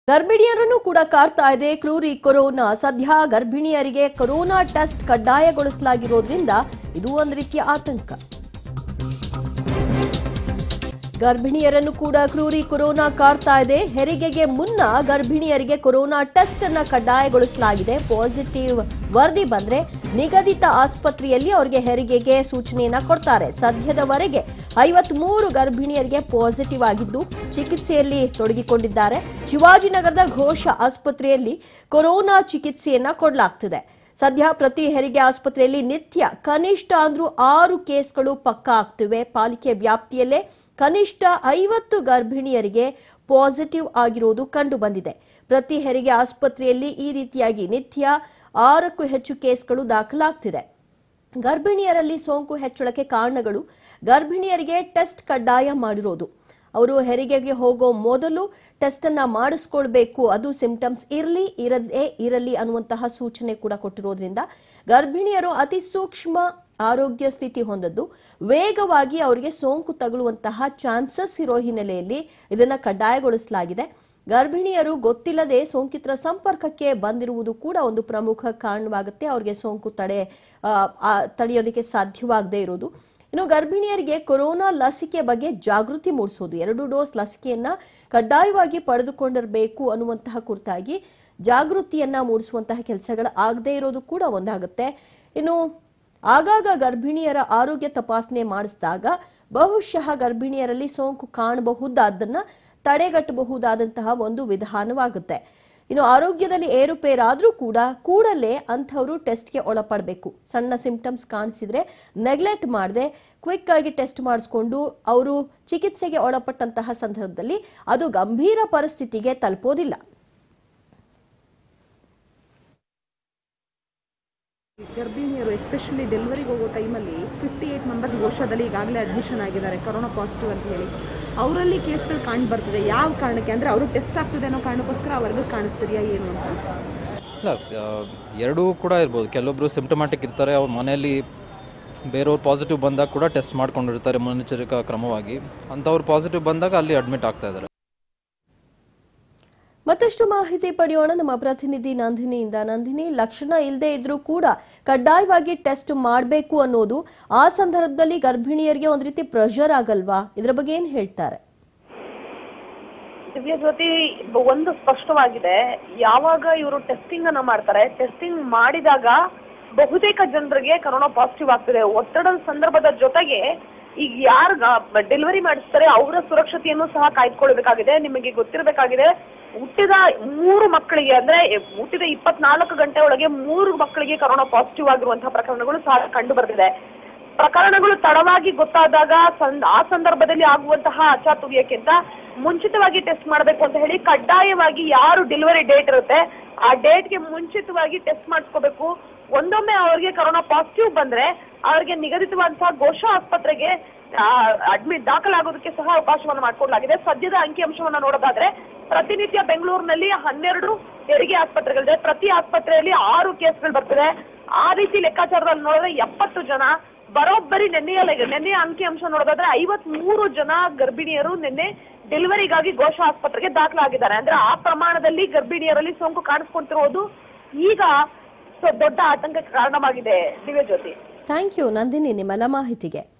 ಗರ್ಭಿಣಿಯರನ್ನು ಕೂಡ ಕಾಡ್ತಾ ಇದೆ ಕ್ರೂರಿ ಕೊರೋನಾ ಸದ್ಯ ಗರ್ಭಿಣಿಯರಿಗೆ ಕೊರೋನಾ ಟೆಸ್ಟ್ ಕಡ್ಡಾಯಗೊಳಿಸಲಾಗಿರೋದ್ರಿಂದ ಇದು ಒಂದು ರೀತಿಯ ಆತಂಕ ಗರ್ಭಿಣಿಯರನ್ನು ಕೂಡ ಕ್ರೂರಿ ಕೊರೋನಾ ಕಾಡ್ತಾ ಇದೆ ಹೆರಿಗೆಗೆ ಮುನ್ನ ಗರ್ಭಿಣಿಯರಿಗೆ ಕೊರೋನಾ ಟೆಸ್ಟ್ ಅನ್ನ ಕಡ್ಡಾಯಗೊಳಿಸಲಾಗಿದೆ ಪಾಸಿಟಿವ್ ವರದಿ ಬಂದ್ರೆ ನಿಗದಿತ ಆಸ್ಪತ್ರೆಯಲ್ಲಿ ಅವರಿಗೆ ಹೆರಿಗೆಗೆ ಸೂಚನೆಯನ್ನ ಕೊಡ್ತಾರೆ ಸದ್ಯದವರೆಗೆ ಐವತ್ಮೂರು ಗರ್ಭಿಣಿಯರಿಗೆ ಪಾಸಿಟಿವ್ ಆಗಿದ್ದು ಚಿಕಿತ್ಸೆಯಲ್ಲಿ ತೊಡಗಿಕೊಂಡಿದ್ದಾರೆ ಶಿವಾಜಿನಗರದ ಘೋಷ ಆಸ್ಪತ್ರೆಯಲ್ಲಿ ಕೊರೋನಾ ಚಿಕಿತ್ಸೆಯನ್ನ ಕೊಡಲಾಗ್ತಿದೆ ಸದ್ಯ ಪ್ರತಿ ಹೆರಿಗೆ ಆಸ್ಪತ್ರೆಯಲ್ಲಿ ನಿತ್ಯ ಕನಿಷ್ಠ ಅಂದ್ರೂ ಆರು ಕೇಸ್ಗಳು ಪಕ್ಕಾ ಆಗ್ತಿವೆ ಪಾಲಿಕೆ ವ್ಯಾಪ್ತಿಯಲ್ಲೇ ಕನಿಷ್ಠ ಐವತ್ತು ಗರ್ಭಿಣಿಯರಿಗೆ ಪಾಸಿಟಿವ್ ಆಗಿರೋದು ಕಂಡು ಬಂದಿದೆ ಪ್ರತಿ ಹೆರಿಗೆ ಆಸ್ಪತ್ರೆಯಲ್ಲಿ ಈ ರೀತಿಯಾಗಿ ನಿತ್ಯ ಆರಕ್ಕೂ ಹೆಚ್ಚು ಕೇಸ್ಗಳು ದಾಖಲಾಗ್ತಿದೆ ಗರ್ಭಿಣಿಯರಲ್ಲಿ ಸೋಂಕು ಹೆಚ್ಚಳಕ್ಕೆ ಕಾರಣಗಳು ಗರ್ಭಿಣಿಯರಿಗೆ ಟೆಸ್ಟ್ ಕಡ್ಡಾಯ ಮಾಡಿರೋದು ಅವರು ಹೆರಿಗೆಗೆ ಹೋಗೋ ಮೊದಲು ಟೆಸ್ಟ್ ಅನ್ನ ಮಾಡಿಸ್ಕೊಳ್ಬೇಕು ಅದು ಸಿಂಪ್ಟಮ್ಸ್ ಇರಲಿ ಇರದೇ ಇರಲಿ ಅನ್ನುವಂತಹ ಸೂಚನೆ ಕೂಡ ಕೊಟ್ಟಿರೋದ್ರಿಂದ ಗರ್ಭಿಣಿಯರು ಅತಿ ಸೂಕ್ಷ್ಮ ಆರೋಗ್ಯ ಸ್ಥಿತಿ ಹೊಂದದ್ದು ವೇಗವಾಗಿ ಅವರಿಗೆ ಸೋಂಕು ತಗುಲುವಂತಹ ಚಾನ್ಸಸ್ ಇರೋ ಹಿನ್ನೆಲೆಯಲ್ಲಿ ಇದನ್ನ ಕಡ್ಡಾಯಗೊಳಿಸಲಾಗಿದೆ ಗರ್ಭಿಣಿಯರು ಗೊತ್ತಿಲ್ಲದೆ ಸೋಂಕಿತರ ಸಂಪರ್ಕಕ್ಕೆ ಬಂದಿರುವುದು ಕೂಡ ಒಂದು ಪ್ರಮುಖ ಕಾರಣವಾಗುತ್ತೆ ಅವರಿಗೆ ಸೋಂಕು ತಡೆ ಆ, ಆ, ತಡೆಯೋದಕ್ಕೆ ಸಾಧ್ಯವಾಗದೇ ಇರೋದು ಇನ್ನು ಗರ್ಭಿಣಿಯರಿಗೆ ಕೊರೋನಾ ಲಸಿಕೆ ಬಗ್ಗೆ ಜಾಗೃತಿ ಮೂಡಿಸೋದು ಎರಡು ಡೋಸ್ ಲಸಿಕೆಯನ್ನ ಕಡ್ಡಾಯವಾಗಿ ಪಡೆದುಕೊಂಡಿರಬೇಕು ಅನ್ನುವಂತಹ ಕುರಿತಾಗಿ ಜಾಗೃತಿಯನ್ನ ಮೂಡಿಸುವಂತಹ ಕೆಲಸಗಳು ಆಗದೇ ಇರೋದು ಕೂಡ ಒಂದಾಗುತ್ತೆ ಇನ್ನು ಆಗಾಗ ಗರ್ಭಿಣಿಯರ ಆರೋಗ್ಯ ತಪಾಸಣೆ ಮಾಡಿಸಿದಾಗ ಬಹುಶಃ ಗರ್ಭಿಣಿಯರಲ್ಲಿ ಸೋಂಕು ಕಾಣಬಹುದಾದನ್ನ ತಡೆಗಟ್ಟಬಹುದಾದಂತಹ ಒಂದು ವಿಧಾನವಾಗುತ್ತೆ ಇನ್ನು ಆರೋಗ್ಯದಲ್ಲಿ ಏರುಪೇರಾದ್ರೂ ಕೂಡ ಕೂಡಲೇ ಅಂಥವರು ಟೆಸ್ಟ್ಗೆ ಒಳಪಡಬೇಕು ಸಣ್ಣ ಸಿಂಪ್ಟಮ್ಸ್ ಕಾಣಿಸಿದ್ರೆ ನೆಗ್ಲೆಕ್ಟ್ ಮಾಡದೆ ಕ್ವಿಕ್ ಆಗಿ ಟೆಸ್ಟ್ ಮಾಡಿಸ್ಕೊಂಡು ಅವರು ಚಿಕಿತ್ಸೆಗೆ ಒಳಪಟ್ಟಂತಹ ಸಂದರ್ಭದಲ್ಲಿ ಅದು ಗಂಭೀರ ಪರಿಸ್ಥಿತಿಗೆ ತಲುಪೋದಿಲ್ಲ ಗರ್ಭಿಣಿಯರು ಎಸ್ಪೆಷಲಿ ಡೆಲಿವರಿಗೆ ಹೋಗೋ ಟೈಮಲ್ಲಿ ಫಿಫ್ಟಿ ಏಯ್ಟ್ ಮೆಂಬರ್ಸ್ ಘೋಷದಲ್ಲಿ ಈಗಾಗಲೇ ಅಡ್ಮಿಷನ್ ಆಗಿದ್ದಾರೆ ಕೊರೋನಾ ಪಾಸಿಟಿವ್ ಅಂತ ಹೇಳಿ ಅವರಲ್ಲಿ ಕೇಸ್ಗಳು ಕಾಣ್ ಬರ್ತಿದೆ ಯಾವ ಕಾರಣಕ್ಕೆ ಅಂದರೆ ಅವರು ಟೆಸ್ಟ್ ಆಗ್ತಿದೆ ಅನ್ನೋ ಕಾರಣಕ್ಕೋಸ್ಕರ ಅವ್ರಿಗೂ ಕಾಣಿಸ್ತಿದೆಯಾ ಏನು ಅಂತ ಇಲ್ಲ ಆ, ಎರಡೂ ಕೂಡ ಇರ್ಬೋದು ಕೆಲವೊಬ್ಬರು ಸಿಂಪ್ಟಮ್ಯಾಟಿಕ್ ಇರ್ತಾರೆ ಅವ್ರ ಮನೆಯಲ್ಲಿ ಬೇರೆಯವ್ರು ಪಾಸಿಟಿವ್ ಬಂದಾಗ ಕೂಡ ಟೆಸ್ಟ್ ಮಾಡ್ಕೊಂಡಿರ್ತಾರೆ ಮುನ್ನೆಚ್ಚರಿಕಾ ಕ್ರಮವಾಗಿ ಅಂಥವ್ರು ಪಾಸಿಟಿವ್ ಬಂದಾಗ ಅಲ್ಲಿ ಅಡ್ಮಿಟ್ ಆಗ್ತಾ ಇದ್ದಾರೆ ಮತ್ತಷ್ಟು ಮಾಹಿತಿ ಪಡೆಯೋಣ ನಮ್ಮ ಪ್ರತಿನಿಧಿ ನಂದಿನಿಯಿಂದ ನಂದಿನಿ ಲಕ್ಷಣ ಇಲ್ಲದೆ ಇದ್ರೂ ಕೂಡ ಕಡ್ಡಾಯವಾಗಿ ಟೆಸ್ಟ್ ಮಾಡಬೇಕು ಅನ್ನೋದು ಆ ಸಂದರ್ಭದಲ್ಲಿ ಗರ್ಭಿಣಿಯರಿಗೆ ಒಂದ್ ರೀತಿ ಪ್ರೆಷರ್ ಆಗಲ್ವಾ ಇದ್ರ ಬಗ್ಗೆ ಏನ್ ಹೇಳ್ತಾರೆ ದಿವ್ಯ ಜ್ಯೋತಿ ಒಂದು ಸ್ಪಷ್ಟವಾಗಿದೆ ಯಾವಾಗ ಇವರು ಟೆಸ್ಟಿಂಗ್ ಅನ್ನ ಮಾಡ್ತಾರೆ ಟೆಸ್ಟಿಂಗ್ ಮಾಡಿದಾಗ ಬಹುತೇಕ ಜನರಿಗೆ ಕರೋನಾ ಪಾಸಿಟಿವ್ ಆಗ್ತಿದೆ ಒತ್ತಡದ ಸಂದರ್ಭದ ಜೊತೆಗೆ ಈಗ ಯಾರು ಡೆಲಿವರಿ ಮಾಡಿಸ್ತಾರೆ ಅವರ ಸುರಕ್ಷತೆಯನ್ನು ಸಹ ಕಾಯ್ದುಕೊಳ್ಬೇಕಾಗಿದೆ ನಿಮಗೆ ಗೊತ್ತಿರಬೇಕಾಗಿದೆ ಹುಟ್ಟಿದ ಮೂರು ಮಕ್ಕಳಿಗೆ ಅಂದ್ರೆ ಹುಟ್ಟಿದ ಇಪ್ಪತ್ನಾಲ್ಕು ಗಂಟೆ ಒಳಗೆ ಮೂರು ಮಕ್ಕಳಿಗೆ ಕರೋನಾ ಪಾಸಿಟಿವ್ ಆಗಿರುವಂತಹ ಪ್ರಕರಣಗಳು ಸಹ ಕಂಡು ಬರ್ತಿದೆ ಪ್ರಕರಣಗಳು ತಡವಾಗಿ ಗೊತ್ತಾದಾಗ ಸಂದ್- ಆ ಸಂದರ್ಭದಲ್ಲಿ ಆಗುವಂತಹ ಅಚಾತುರ್ಯಕ್ಕಿಂತ ಮುಂಚಿತವಾಗಿ ಟೆಸ್ಟ್ ಮಾಡಬೇಕು ಅಂತ ಹೇಳಿ ಕಡ್ಡಾಯವಾಗಿ ಯಾರು ಡೆಲಿವರಿ ಡೇಟ್ ಇರುತ್ತೆ ಆ ಡೇಟ್ಗೆ ಮುಂಚಿತವಾಗಿ ಟೆಸ್ಟ್ ಮಾಡಿಸ್ಕೋಬೇಕು ಒಂದೊಮ್ಮೆ ಅವರಿಗೆ ಕರೋನಾ ಪಾಸಿಟಿವ್ ಬಂದ್ರೆ ಅವರಿಗೆ ನಿಗದಿತವಾದಂತಹ ಘೋಷ ಆಸ್ಪತ್ರೆಗೆ ಅಡ್ಮಿಟ್ ದಾಖಲಾಗೋದಕ್ಕೆ ಸಹ ಅವಕಾಶವನ್ನು ಮಾಡಿಕೊಡಲಾಗಿದೆ ಸದ್ಯದ ಅಂಕಿಅಂಶವನ್ನ ನೋಡೋದಾದ್ರೆ ಪ್ರತಿನಿತ್ಯ ಬೆಂಗಳೂರಿನಲ್ಲಿ ಹನ್ನೆರಡು ಹೆರಿಗೆ ಆಸ್ಪತ್ರೆಗಳಿದೆ ಪ್ರತಿ ಆಸ್ಪತ್ರೆಯಲ್ಲಿ ಆರು ಕೇಸ್ಗಳು ಬರ್ತಿದೆ ಆ ರೀತಿ ಲೆಕ್ಕಾಚಾರದಲ್ಲಿ ನೋಡಿದ್ರೆ ಎಪ್ಪತ್ತು ಜನ ಬರೋಬ್ಬರಿ ನಿನ್ನೆಯ ಲೆ- ನಿನ್ನೆಯ ಅಂಕಿಅಂಶ ನೋಡೋದಾದ್ರೆ ಐವತ್ ಮೂರು ಜನ ಗರ್ಭಿಣಿಯರು ನಿನ್ನೆ ಡೆಲಿವರಿಗಾಗಿ ಘೋಷ ಆಸ್ಪತ್ರೆಗೆ ದಾಖಲಾಗಿದ್ದಾರೆ ಅಂದ್ರೆ ಆ ಪ್ರಮಾಣದಲ್ಲಿ ಗರ್ಭಿಣಿಯರಲ್ಲಿ ಸೋಂಕು ಕಾಣಿಸ್ಕೊಂತಿರೋದು ಈಗ ಸೊ ದೊಡ್ಡ ಆತಂಕಕ್ಕೆ ಕಾರಣವಾಗಿದೆ ದಿವ್ಯಜ್ಯೋತಿ ಥ್ಯಾಂಕ್ ಯು ನಂದಿನಿ ನಿಮ್ಮೆಲ್ಲ ಮಾಹಿತಿಗೆ